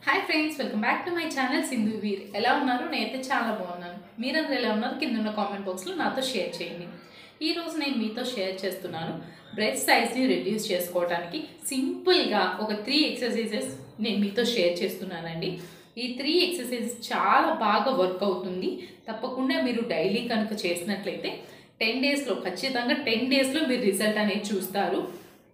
Hi friends welcome back to my channel Sindhu Veer ఎలా ఉన్నారు నేనైతే చాలా బాగున్నాను మీరందరూ ఎలా ఉన్నారు కింద ఉన్న కామెంట్ బాక్స్లో నాతో షేర్ చేయండి ఈ రోజు నేను మీతో షేర్ చేస్తున్నాను బ్రెస్ట్ సైజ్ని రెడ్యూస్ చేసుకోవడానికి సింపుల్గా ఒక త్రీ ఎక్సర్సైజెస్ నేను మీతో షేర్ చేస్తున్నానండి ఈ త్రీ ఎక్సర్సైజెస్ చాలా బాగా వర్క్ అవుతుంది తప్పకుండా మీరు డైలీ కనుక చేసినట్లయితే టెన్ డేస్లో ఖచ్చితంగా టెన్ డేస్లో మీరు రిజల్ట్ అనేది చూస్తారు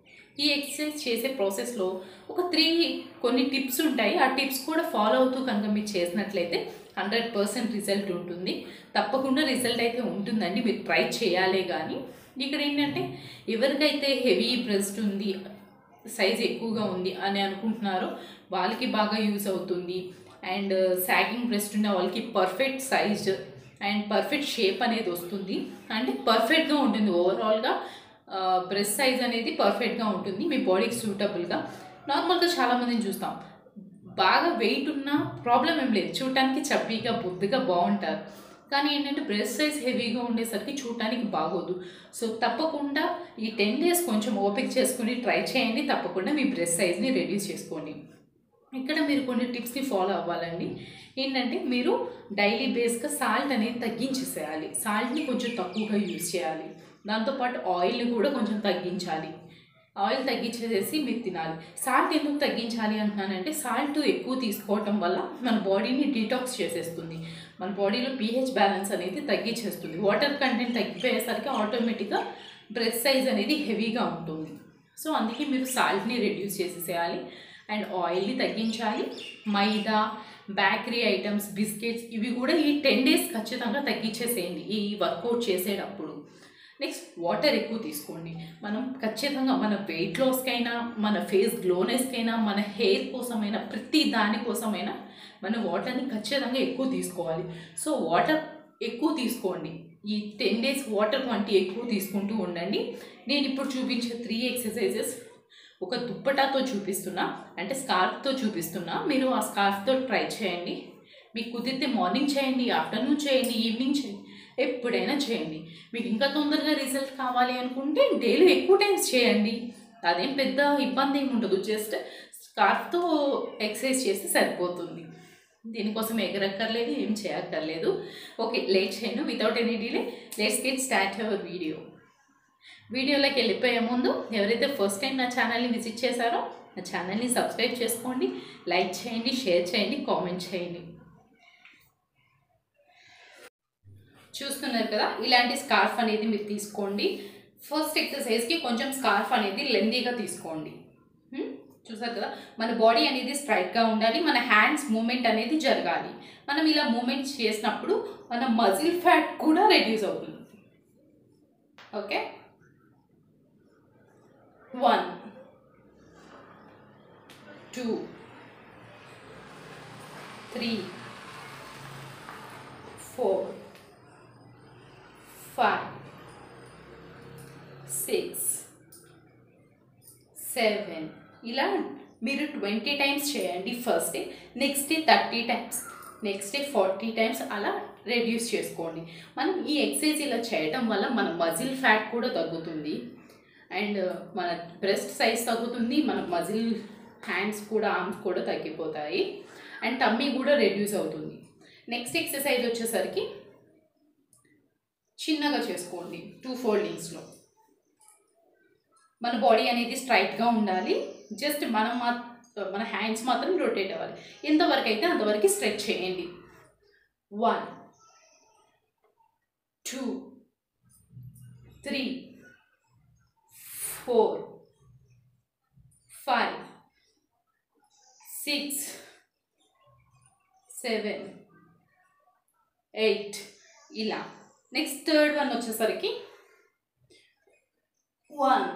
ఈ ఎక్సర్సైజ్ చేసే ప్రాసెస్లో ఒక త్రీ కొన్ని టిప్స్ ఉంటాయి ఆ టిప్స్ కూడా ఫాలో అవుతూ కనుక మీరు చేసినట్లయితే హండ్రెడ్ పర్సెంట్ రిజల్ట్ ఉంటుంది తప్పకుండా రిజల్ట్ అయితే ఉంటుందండి మీరు ట్రై చేయాలే కానీ ఇక్కడ ఏంటంటే ఎవరికైతే హెవీ బ్రెస్ట్ ఉంది సైజ్ ఎక్కువగా ఉంది అని అనుకుంటున్నారో వాళ్ళకి బాగా యూజ్ అవుతుంది అండ్ సాగింగ్ బ్రెస్ట్ ఉన్న వాళ్ళకి perfect size and perfect shape అనేది వస్తుంది అంటే పర్ఫెక్ట్గా ఉంటుంది ఓవరాల్గా బ్రెస్ట్ సైజ్ అనేది పర్ఫెక్ట్గా ఉంటుంది మీ బాడీకి సూటబుల్గా నార్మల్గా చాలామందిని చూస్తాం బాగా వెయిట్ ఉన్నా ప్రాబ్లం ఏం లేదు చూడటానికి చబ్బీగా బొద్దుగా బాగుంటారు కానీ ఏంటంటే బ్రెస్ట్ సైజ్ హెవీగా ఉండేసరికి చూడటానికి బాగోదు సో తప్పకుండా ఈ టెన్ డేస్ కొంచెం ఓపిక చేసుకుని ట్రై చేయండి తప్పకుండా మీ బ్రెస్ట్ సైజ్ని రెడ్యూస్ చేసుకోండి ఇక్కడ మీరు కొన్ని టిప్స్ని ఫాలో అవ్వాలండి ఏంటంటే మీరు డైలీ బేస్గా సాల్ట్ అనేది తగ్గించేసేయాలి సాల్ట్ని కొంచెం తక్కువగా యూజ్ చేయాలి దాంతోపాటు ఆయిల్ని కూడా కొంచెం తగ్గించాలి ఆయిల్ తగ్గించేసేసి మీరు తినాలి సాల్ట్ ఎందుకు తగ్గించాలి అంటున్నానంటే సాల్ట్ ఎక్కువ తీసుకోవటం వల్ల మన బాడీని డీటాక్స్ చేసేస్తుంది మన బాడీలో పీహెచ్ బ్యాలెన్స్ అనేది తగ్గించేస్తుంది వాటర్ కంటెంట్ తగ్గిపోయేసరికి ఆటోమేటిక్గా బ్రెస్ట్ సైజ్ అనేది హెవీగా ఉంటుంది సో అందుకే మీరు సాల్ట్ని రెడ్యూస్ చేసేసేయాలి అండ్ ఆయిల్ని తగ్గించాలి మైదా బేకరీ ఐటమ్స్ బిస్కెట్స్ ఇవి కూడా ఈ టెన్ డేస్ ఖచ్చితంగా తగ్గించేసేయండి ఈ వర్కౌట్ చేసేటప్పుడు నెక్స్ట్ వాటర్ ఎక్కువ తీసుకోండి మనం ఖచ్చితంగా మన వెయిట్ లాస్కైనా మన ఫేస్ గ్లోనెస్కైనా మన హెయిర్ కోసమైనా ప్రతి దానికోసమైనా మనం వాటర్ని ఖచ్చితంగా ఎక్కువ తీసుకోవాలి సో వాటర్ ఎక్కువ తీసుకోండి ఈ టెన్ డేస్ వాటర్ క్వాంటిటీ ఎక్కువ తీసుకుంటూ ఉండండి నేను ఇప్పుడు చూపించే త్రీ ఎక్సర్సైజెస్ ఒక దుప్పటాతో చూపిస్తున్నా అంటే స్కార్ఫ్తో చూపిస్తున్నా మీరు ఆ స్కార్ఫ్తో ట్రై చేయండి మీకు కుదిరితే మార్నింగ్ చేయండి ఆఫ్టర్నూన్ చేయండి ఈవినింగ్ చేయండి ఎప్పుడైనా చేయండి మీకు ఇంకా తొందరగా రిజల్ట్ కావాలి అనుకుంటే డైలీ ఎక్కువ టైమ్స్ చేయండి అదేం పెద్ద ఇబ్బంది ఏమి ఉండదు జస్ట్ స్కార్ఫ్తో ఎక్సర్సైజ్ చేస్తే సరిపోతుంది దీనికోసం ఎగరక్కర్లేదు ఏం చేయక్కర్లేదు ఓకే లేట్ చేయను without any delay let's get start our video వీడియోలోకి వెళ్ళిపోయే ముందు ఎవరైతే ఫస్ట్ టైం నా ఛానల్ని విజిట్ చేశారో నా ఛానల్ని సబ్స్క్రైబ్ చేసుకోండి లైక్ చేయండి షేర్ చేయండి కామెంట్ చేయండి చూస్తున్నారు కదా ఇలాంటి స్కార్ఫ్ అనేది మీరు తీసుకోండి ఫస్ట్ ఎక్సర్సైజ్కి కొంచెం స్కార్ఫ్ అనేది లెందీగా తీసుకోండి హ్మ్? చూసారు కదా మన బాడీ అనేది స్ట్రైట్గా ఉండాలి మన హ్యాండ్స్ మూమెంట్ అనేది జరగాలి మనం ఇలా మూమెంట్ చేసినప్పుడు మన మజిల్ ఫ్యాట్ కూడా రెడ్యూస్ అవుతుంది okay one two three four five six seven ఇలా మీరు ట్వంటీ టైమ్స్ చేయండి first day next day thirty times next day forty times అలా రెడ్యూస్ చేసుకోండి మనం ఈ ఎక్సర్సైజ్ ఇలా చేయడం వల్ల మన మజిల్ ఫ్యాట్ కూడా తగ్గుతుంది అండ్ మన బ్రెస్ట్ సైజ్ తగ్గుతుంది మన మజిల్ హ్యాండ్స్ కూడా ఆర్మ్స్ కూడా తగ్గిపోతాయి అండ్ టమ్మీ కూడా రెడ్యూస్ అవుతుంది నెక్స్ట్ ఎక్సర్సైజ్ వచ్చేసరికి చిన్నగా చేసుకోండి టూ ఫోల్డింగ్స్లో మన బాడీ అనేది స్ట్రైట్గా ఉండాలి జస్ట్ మనం మా మన హ్యాండ్స్ మాత్రం రొటేట్ అవ్వాలి ఎంతవరకు అయితే అంతవరకు స్ట్రెచ్ చేయండి one two three four five six seven eight ఇలా నెక్స్ట్ థర్డ్ వన్ వచ్చేసరికి వన్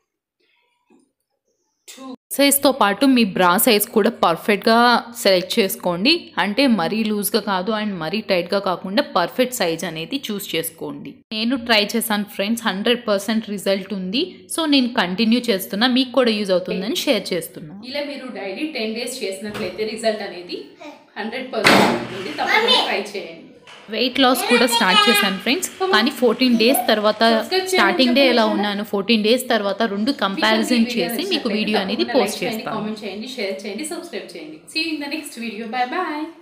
టూ సైజ్తో పాటు మీ బ్రా సైజ్ కూడా పర్ఫెక్ట్గా సెలెక్ట్ చేసుకోండి అంటే మరీ లూజ్గా కాదు అండ్ మరీ టైట్గా కాకుండా పర్ఫెక్ట్ సైజ్ అనేది చూస్ చేసుకోండి నేను ట్రై చేశాను ఫ్రెండ్స్ హండ్రెడ్ పర్సెంట్ రిజల్ట్ ఉంది సో నేను కంటిన్యూ చేస్తున్నా మీకు కూడా యూజ్ అవుతుందని షేర్ చేస్తున్నా ఇలా మీరు డైలీ టెన్ డేస్ చేసినట్లయితే రిజల్ట్ అనేది హండ్రెడ్ పర్సెంట్ ఉంటుంది తప్పకుండా ట్రై చేయండి వెయిట్ లాస్ కూడా స్టార్ట్ చేశాను ఫ్రెండ్స్ కానీ ఫోర్టీన్ డేస్ తర్వాత స్టార్టింగ్ డే ఎలా ఉన్నాను ఫోర్టీన్ డేస్ తర్వాత రెండు కంపారిజన్ చేసి మీకు వీడియో అనేది పోస్ట్ చేస్తాను కామెంట్ చేయండి షేర్ చేయండి సబ్స్క్రైబ్ చేయండి see in the next video bye bye